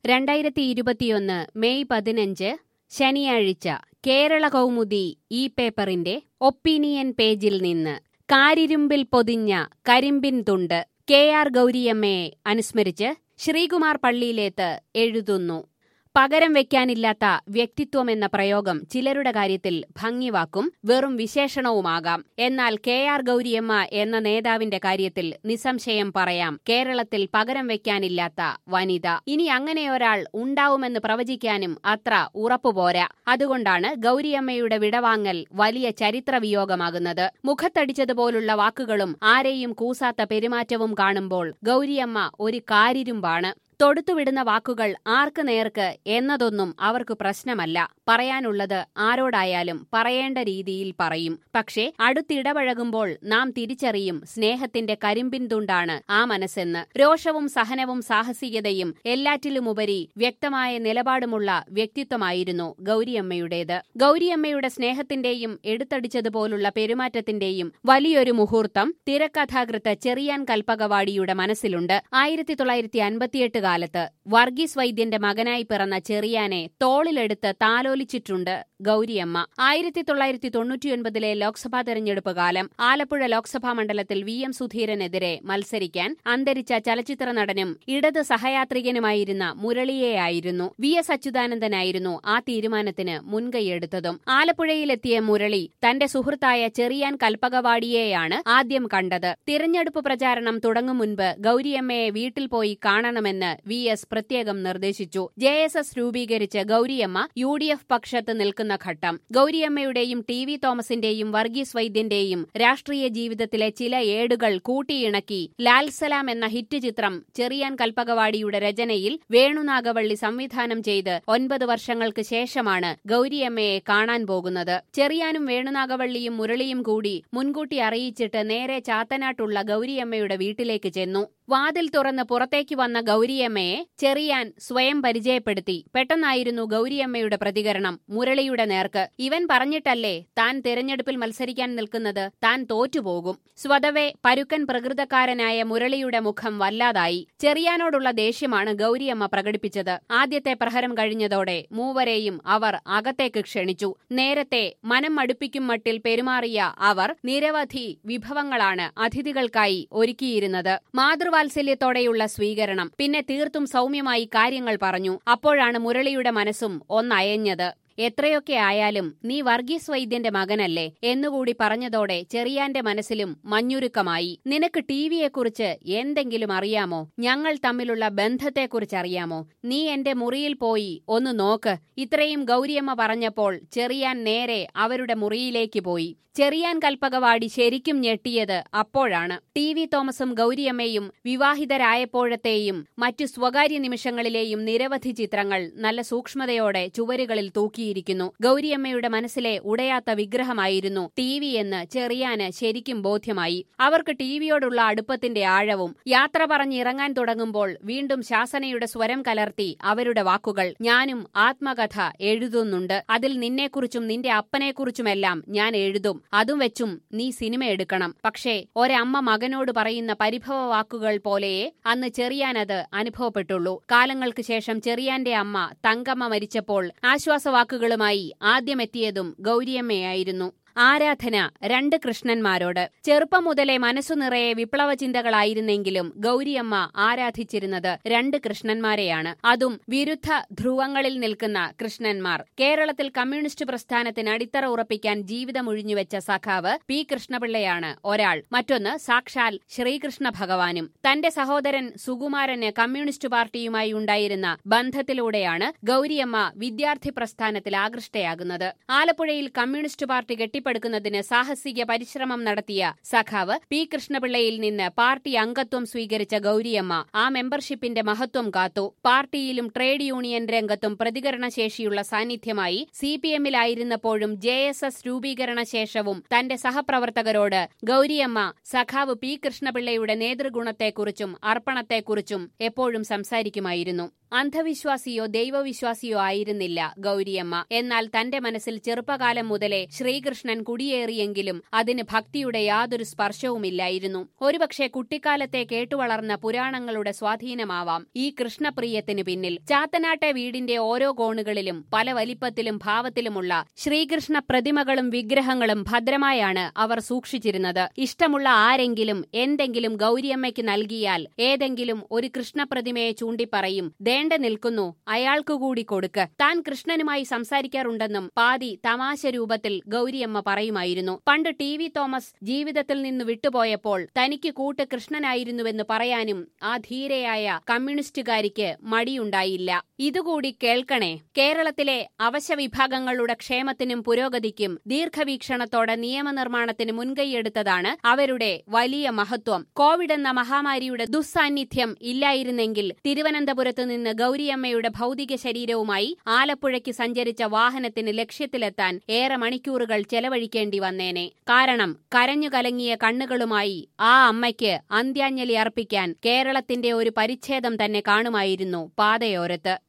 രണ്ടായിരത്തി ഇരുപത്തിയൊന്ന് മെയ് പതിനഞ്ച് ശനിയാഴ്ച കേരള കൗമുദി ഈ പേപ്പറിന്റെ ഒപ്പീനിയൻ പേജിൽ നിന്ന് കാരിരുമ്പിൽ പൊതിഞ്ഞ കരിമ്പിൻ തുണ്ട് കെ ആർ ഗൗരിയമ്മയെ അനുസ്മരിച്ച് ശ്രീകുമാർ പള്ളിയിലേത്ത് എഴുതുന്നു പകരം വെക്കാനില്ലാത്ത വ്യക്തിത്വമെന്ന പ്രയോഗം ചിലരുടെ കാര്യത്തിൽ ഭംഗിവാക്കും വെറും വിശേഷണവുമാകാം എന്നാൽ കെ ആർ ഗൗരിയമ്മ എന്ന നേതാവിന്റെ കാര്യത്തിൽ നിസ്സംശയം പറയാം കേരളത്തിൽ പകരം വെക്കാനില്ലാത്ത വനിത ഇനി അങ്ങനെയൊരാൾ ഉണ്ടാവുമെന്ന് പ്രവചിക്കാനും അത്ര ഉറപ്പുപോരാ അതുകൊണ്ടാണ് ഗൗരിയമ്മയുടെ വിടവാങ്ങൽ വലിയ ചരിത്രവിയോഗമാകുന്നത് മുഖത്തടിച്ചതുപോലുള്ള വാക്കുകളും ആരെയും കൂസാത്ത പെരുമാറ്റവും കാണുമ്പോൾ ഗൗരിയമ്മ ഒരു കാരിരുമ്പാണ് തൊടുത്തുവിടുന്ന വാക്കുകൾ ആർക്ക് നേർക്ക് എന്നതൊന്നും അവർക്ക് പ്രശ്നമല്ല പറയാനുള്ളത് ആരോടായാലും പറയേണ്ട രീതിയിൽ പറയും പക്ഷേ അടുത്തിടപഴകുമ്പോൾ നാം തിരിച്ചറിയും സ്നേഹത്തിന്റെ കരിമ്പിൻ തുണ്ടാണ് ആ മനസ്സെന്ന് രോഷവും സഹനവും സാഹസികതയും എല്ലാറ്റിലുമുപരി വ്യക്തമായ നിലപാടുമുള്ള വ്യക്തിത്വമായിരുന്നു ഗൗരിയമ്മയുടേത് ഗൗരിയമ്മയുടെ സ്നേഹത്തിന്റെയും എടുത്തടിച്ചതുപോലുള്ള പെരുമാറ്റത്തിന്റെയും വലിയൊരു മുഹൂർത്തം തിരക്കഥാകൃത്ത് ചെറിയാൻ കൽപ്പകവാടിയുടെ മനസ്സിലുണ്ട് ആയിരത്തി തൊള്ളായിരത്തി അൻപത്തിയെട്ട് കാലത്ത് വർഗീസ് വൈദ്യന്റെ മകനായി പിറന്ന ചെറിയാനെ തോളിലെടുത്ത് താലോലിച്ചിട്ടുണ്ട് ഗൗരിയമ്മ ആയിരത്തി തൊള്ളായിരത്തി തൊണ്ണൂറ്റിയൊൻപതിലെ ലോക്സഭാ തെരഞ്ഞെടുപ്പ് കാലം ആലപ്പുഴ ലോക്സഭാ മണ്ഡലത്തിൽ വി എം സുധീരനെതിരെ മത്സരിക്കാൻ അന്തരിച്ച ചലച്ചിത്ര നടനും ഇടത് സഹയാത്രികനുമായിരുന്ന മുരളിയെയായിരുന്നു വി എസ് അച്യുതാനന്ദനായിരുന്നു ആ തീരുമാനത്തിന് മുൻകൈയെടുത്തതും ആലപ്പുഴയിലെത്തിയ മുരളി തന്റെ സുഹൃത്തായ ചെറിയാൻ കൽപ്പകവാടിയെയാണ് ആദ്യം കണ്ടത് തിരഞ്ഞെടുപ്പ് പ്രചാരണം തുടങ്ങും മുൻപ് ഗൗരിയമ്മയെ വീട്ടിൽ പോയി കാണണമെന്ന് വി എസ് പ്രത്യേകം നിർദ്ദേശിച്ചു ജെ എസ് എസ് രൂപീകരിച്ച് ഗൗരിയമ്മ യു ഡി എഫ് പക്ഷത്ത് നിൽക്കുന്ന ഘട്ടം ഗൗരിയമ്മയുടെയും ടി വി തോമസിന്റെയും വർഗീസ് വൈദ്യന്റെയും രാഷ്ട്രീയ ജീവിതത്തിലെ ചില ഏടുകൾ കൂട്ടിയിണക്കി ലാൽസലാം എന്ന ഹിറ്റ് ചിത്രം ചെറിയാൻ കൽപ്പകവാടിയുടെ രചനയിൽ വേണുനാഗവള്ളി സംവിധാനം ചെയ്ത് ഒൻപത് വർഷങ്ങൾക്ക് ശേഷമാണ് ഗൗരിയമ്മയെ കാണാൻ പോകുന്നത് ചെറിയാനും വേണുനാഗവള്ളിയും മുരളിയും കൂടി മുൻകൂട്ടി അറിയിച്ചിട്ട് നേരെ ചാത്തനാട്ടുള്ള ഗൗരിയമ്മയുടെ വീട്ടിലേക്ക് ചെന്നു വാതിൽ തുറന്ന് പുറത്തേക്ക് വന്ന ഗൗരിയമ്മയെ ചെറിയാൻ സ്വയം പരിചയപ്പെടുത്തി പെട്ടെന്നായിരുന്നു ഗൗരിയമ്മയുടെ പ്രതികരണം മുരളിയുടെ നേർക്ക് ഇവൻ പറഞ്ഞിട്ടല്ലേ താൻ തിരഞ്ഞെടുപ്പിൽ മത്സരിക്കാൻ നിൽക്കുന്നത് താൻ തോറ്റുപോകും സ്വതവേ പരുക്കൻ പ്രകൃതക്കാരനായ മുരളിയുടെ മുഖം വല്ലാതായി ചെറിയാനോടുള്ള ദേഷ്യമാണ് ഗൗരിയമ്മ പ്രകടിപ്പിച്ചത് ആദ്യത്തെ പ്രഹരം കഴിഞ്ഞതോടെ മൂവരെയും അവർ അകത്തേക്ക് ക്ഷണിച്ചു നേരത്തെ മനം മടുപ്പിക്കും മട്ടിൽ പെരുമാറിയ അവർ നിരവധി വിഭവങ്ങളാണ് അതിഥികൾക്കായി ഒരുക്കിയിരുന്നത് മാതൃവാ വാത്സല്യത്തോടെയുള്ള സ്വീകരണം പിന്നെ തീർത്തും സൗമ്യമായി കാര്യങ്ങൾ പറഞ്ഞു അപ്പോഴാണ് മുരളിയുടെ മനസ്സും ഒന്നയഞ്ഞത് എത്രയൊക്കെ ആയാലും നീ വർഗീസ് വൈദ്യന്റെ മകനല്ലേ എന്നുകൂടി പറഞ്ഞതോടെ ചെറിയാന്റെ മനസ്സിലും മഞ്ഞുരുക്കമായി നിനക്ക് ടിവിയെക്കുറിച്ച് എന്തെങ്കിലും അറിയാമോ ഞങ്ങൾ തമ്മിലുള്ള ബന്ധത്തെക്കുറിച്ച് അറിയാമോ നീ എന്റെ മുറിയിൽ പോയി ഒന്ന് നോക്ക് ഇത്രയും ഗൗരിയമ്മ പറഞ്ഞപ്പോൾ ചെറിയാൻ നേരെ അവരുടെ മുറിയിലേക്ക് പോയി ചെറിയാൻ കൽപ്പകവാടി ശരിക്കും ഞെട്ടിയത് അപ്പോഴാണ് ടി വി തോമസും ഗൗരിയമ്മയും വിവാഹിതരായപ്പോഴത്തെയും മറ്റു സ്വകാര്യ നിമിഷങ്ങളിലെയും നിരവധി ചിത്രങ്ങൾ നല്ല സൂക്ഷ്മതയോടെ ചുവരുകളിൽ തൂക്കിയിരിക്കുന്നു ഗൗരിയമ്മയുടെ മനസ്സിലെ ഉടയാത്ത വിഗ്രഹമായിരുന്നു ടി വി എന്ന് ചെറിയാന് ശരിക്കും ബോധ്യമായി അവർക്ക് ടിവിയോടുള്ള അടുപ്പത്തിന്റെ ആഴവും യാത്ര പറഞ്ഞിറങ്ങാൻ തുടങ്ങുമ്പോൾ വീണ്ടും ശാസനയുടെ സ്വരം കലർത്തി അവരുടെ വാക്കുകൾ ഞാനും ആത്മകഥ എഴുതുന്നുണ്ട് അതിൽ നിന്നെക്കുറിച്ചും നിന്റെ അപ്പനെക്കുറിച്ചുമെല്ലാം ഞാൻ എഴുതും അതും വെച്ചും നീ സിനിമ എടുക്കണം പക്ഷേ ഒരമ്മ മകനോട് പറയുന്ന പരിഭവ വാക്കുകൾ പോലെയേ അന്ന് ചെറിയാനത് അനുഭവപ്പെട്ടുള്ളൂ കാലങ്ങൾക്ക് ശേഷം ചെറിയാന്റെ അമ്മ തങ്കമ്മ മരിച്ചപ്പോൾ ആശ്വാസവാക്കുകളുമായി ആദ്യമെത്തിയതും ഗൗരിയമ്മയായിരുന്നു ആരാധന രണ്ട് കൃഷ്ണന്മാരോട് ചെറുപ്പം മുതലേ മനസ്സു നിറയെ വിപ്ലവ ചിന്തകളായിരുന്നെങ്കിലും ഗൗരിയമ്മ ആരാധിച്ചിരുന്നത് രണ്ട് കൃഷ്ണന്മാരെയാണ് അതും വിരുദ്ധ ധ്രുവങ്ങളിൽ നിൽക്കുന്ന കൃഷ്ണന്മാർ കേരളത്തിൽ കമ്മ്യൂണിസ്റ്റ് പ്രസ്ഥാനത്തിന് അടിത്തറ ഉറപ്പിക്കാൻ ജീവിതമൊഴിഞ്ഞുവെച്ച സഖാവ് പി കൃഷ്ണപിള്ളയാണ് ഒരാൾ മറ്റൊന്ന് സാക്ഷാൽ ശ്രീകൃഷ്ണ ഭഗവാനും തന്റെ സഹോദരൻ സുകുമാരന് കമ്മ്യൂണിസ്റ്റ് പാർട്ടിയുമായി ഉണ്ടായിരുന്ന ബന്ധത്തിലൂടെയാണ് ഗൗരിയമ്മ വിദ്യാർത്ഥി പ്രസ്ഥാനത്തിൽ ആകൃഷ്ടയാകുന്നത് ആലപ്പുഴയിൽ കമ്മ്യൂണിസ്റ്റ് പാർട്ടി കെട്ടി കെട്ടിപ്പടുക്കുന്നതിന് സാഹസിക പരിശ്രമം നടത്തിയ സഖാവ് പി കൃഷ്ണപിള്ളയിൽ നിന്ന് പാർട്ടി അംഗത്വം സ്വീകരിച്ച ഗൗരിയമ്മ ആ മെമ്പർഷിപ്പിന്റെ മഹത്വം കാത്തു പാർട്ടിയിലും ട്രേഡ് യൂണിയൻ രംഗത്തും പ്രതികരണശേഷിയുള്ള സാന്നിധ്യമായി സി പി എമ്മിലായിരുന്നപ്പോഴും ജെ എസ് എസ് രൂപീകരണ ശേഷവും തന്റെ സഹപ്രവർത്തകരോട് ഗൗരിയമ്മ സഖാവ് പി കൃഷ്ണപിള്ളയുടെ നേതൃഗുണത്തെക്കുറിച്ചും അർപ്പണത്തെക്കുറിച്ചും എപ്പോഴും സംസാരിക്കുമായിരുന്നു അന്ധവിശ്വാസിയോ ദൈവവിശ്വാസിയോ ആയിരുന്നില്ല ഗൗരിയമ്മ എന്നാൽ തന്റെ മനസ്സിൽ ചെറുപ്പകാലം മുതലേ ശ്രീകൃഷ്ണൻ കുടിയേറിയെങ്കിലും അതിന് ഭക്തിയുടെ യാതൊരു സ്പർശവുമില്ലായിരുന്നു ഒരുപക്ഷെ കുട്ടിക്കാലത്തെ കേട്ടുവളർന്ന പുരാണങ്ങളുടെ സ്വാധീനമാവാം ഈ കൃഷ്ണപ്രിയത്തിന് പിന്നിൽ ചാത്തനാട്ടെ വീടിന്റെ ഓരോ കോണുകളിലും പല വലിപ്പത്തിലും ഭാവത്തിലുമുള്ള ശ്രീകൃഷ്ണ പ്രതിമകളും വിഗ്രഹങ്ങളും ഭദ്രമായാണ് അവർ സൂക്ഷിച്ചിരുന്നത് ഇഷ്ടമുള്ള ആരെങ്കിലും എന്തെങ്കിലും ഗൗരിയമ്മയ്ക്ക് നൽകിയാൽ ഏതെങ്കിലും ഒരു കൃഷ്ണപ്രതിമയെ ചൂണ്ടിപ്പറയും ദേണ്ട നിൽക്കുന്നു അയാൾക്കു കൂടി കൊടുക്ക് താൻ കൃഷ്ണനുമായി സംസാരിക്കാറുണ്ടെന്നും പാതി തമാശ രൂപത്തിൽ ഗൗരിയമ്മ പറയുമായിരുന്നു പണ്ട് ടി വി തോമസ് ജീവിതത്തിൽ നിന്ന് വിട്ടുപോയപ്പോൾ തനിക്ക് കൂട്ട് കൃഷ്ണനായിരുന്നുവെന്ന് പറയാനും ആ ധീരയായ കമ്മ്യൂണിസ്റ്റുകാരിക്ക് മടിയുണ്ടായില്ല ഇതുകൂടി കേൾക്കണേ കേരളത്തിലെ അവശവിഭാഗങ്ങളുടെ ക്ഷേമത്തിനും പുരോഗതിക്കും ദീർഘവീക്ഷണത്തോടെ നിയമനിർമ്മാണത്തിന് മുൻകൈയെടുത്തതാണ് അവരുടെ വലിയ മഹത്വം കോവിഡ് എന്ന മഹാമാരിയുടെ ദുസ്സാന്നിധ്യം ഇല്ലായിരുന്നെങ്കിൽ തിരുവനന്തപുരത്ത് നിന്ന് ഗൗരിയമ്മയുടെ ഭൗതിക ശരീരവുമായി ആലപ്പുഴയ്ക്ക് സഞ്ചരിച്ച വാഹനത്തിന് ലക്ഷ്യത്തിലെത്താൻ ഏറെ മണിക്കൂറുകൾ ചെലവഴിക്കേണ്ടി വന്നേനെ കാരണം കരഞ്ഞു കലങ്ങിയ കണ്ണുകളുമായി ആ അമ്മയ്ക്ക് അന്ത്യാഞ്ജലി അർപ്പിക്കാൻ കേരളത്തിന്റെ ഒരു പരിച്ഛേദം തന്നെ കാണുമായിരുന്നു പാതയോരത്ത്